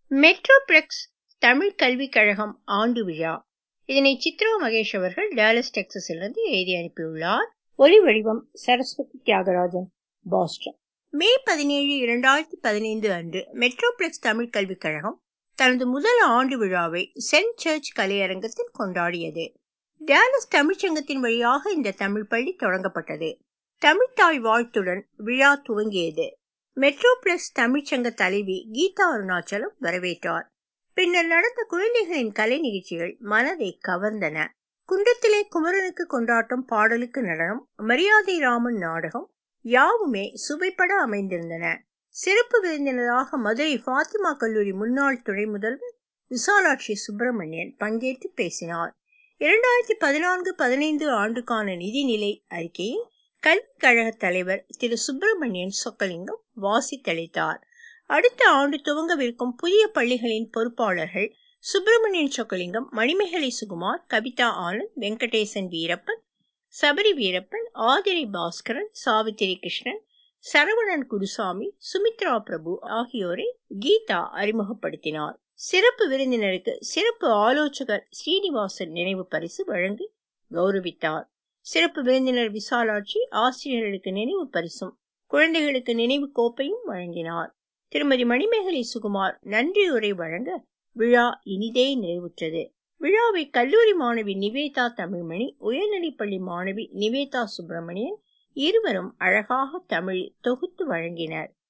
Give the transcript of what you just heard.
metroplex Tamil கல்விக் கழகம் ஆண்டு விழா இதனை சித்ரா மகேஷ் அவர்கள் டேலஸ் டெக்சஸிலிருந்து எழுதி அனுப்பியுள்ளார் ஒலி வடிவம் சரஸ்வதி தியாகராஜன் பாஸ்டன் மே பதினேழு இரண்டாயிரத்தி பதினைந்து அன்று மெட்ரோபிளெக்ஸ் தமிழ் கல்விக் கழகம் தனது முதல் ஆண்டு விழாவை சென்ட் சர்ச் கலையரங்கத்தில் கொண்டாடியது டேலஸ் தமிழ்ச்சங்கத்தின் வழியாக இந்த தமிழ் பள்ளி தொடங்கப்பட்டது தமிழ்த்தாய் வாழ்த்துடன் விழா துவங்கியது மெட்ரோபிளஸ் தமிழ்ச்சங்க தலைவி கீதா அருணாச்சலம் வரவேற்றார் பின்னர் நடந்த குழந்தைகளின் கலை நிகழ்ச்சிகள் மனதை கவர்ந்தன குண்டத்திலே குமரனுக்கு கொண்டாட்டம் பாடலுக்கு நடனம் மரியாதை ராமன் நாடகம் யாவுமே சுவைப்பட அமைந்திருந்தன சிறப்பு விருந்தினராக மதுரை ஃபாத்திமா கல்லூரி முன்னாள் துணை முதல்வர் விசாலாட்சி சுப்பிரமணியன் பங்கேற்று பேசினார் இரண்டாயிரத்தி பதினான்கு பதினைந்து ஆண்டுக்கான நிதிநிலை அறிக்கையை கல்விக் கழக தலைவர் திரு சுப்பிரமணியன் சொக்கலிங்கம் வாசித்தளித்தார் அடுத்த ஆண்டு துவங்கவிருக்கும் புதிய பள்ளிகளின் பொறுப்பாளர்கள் சுப்பிரமணியன் சொக்கலிங்கம் மணிமேகலை சுகுமார் கவிதா ஆனந்த் வெங்கடேசன் வீரப்பன் சபரி வீரப்பன் ஆதிரை பாஸ்கரன் சாவித்திரி கிருஷ்ணன் சரவணன் குருசாமி சுமித்ரா பிரபு ஆகியோரை கீதா அறிமுகப்படுத்தினார் சிறப்பு விருந்தினருக்கு சிறப்பு ஆலோசகர் ஸ்ரீனிவாசன் நினைவு பரிசு வழங்கி கௌரவித்தார் சிறப்பு விருந்தினர் விசாலாட்சி ஆசிரியர்களுக்கு நினைவு பரிசும் குழந்தைகளுக்கு நினைவு கோப்பையும் வழங்கினார் திருமதி மணிமேகலை சுகுமார் நன்றியுரை வழங்க விழா இனிதே நிறைவுற்றது விழாவை கல்லூரி மாணவி நிவேதா தமிழ்மணி உயர்நிலைப்பள்ளி மாணவி நிவேதா சுப்பிரமணியன் இருவரும் அழகாக தமிழில் தொகுத்து வழங்கினர்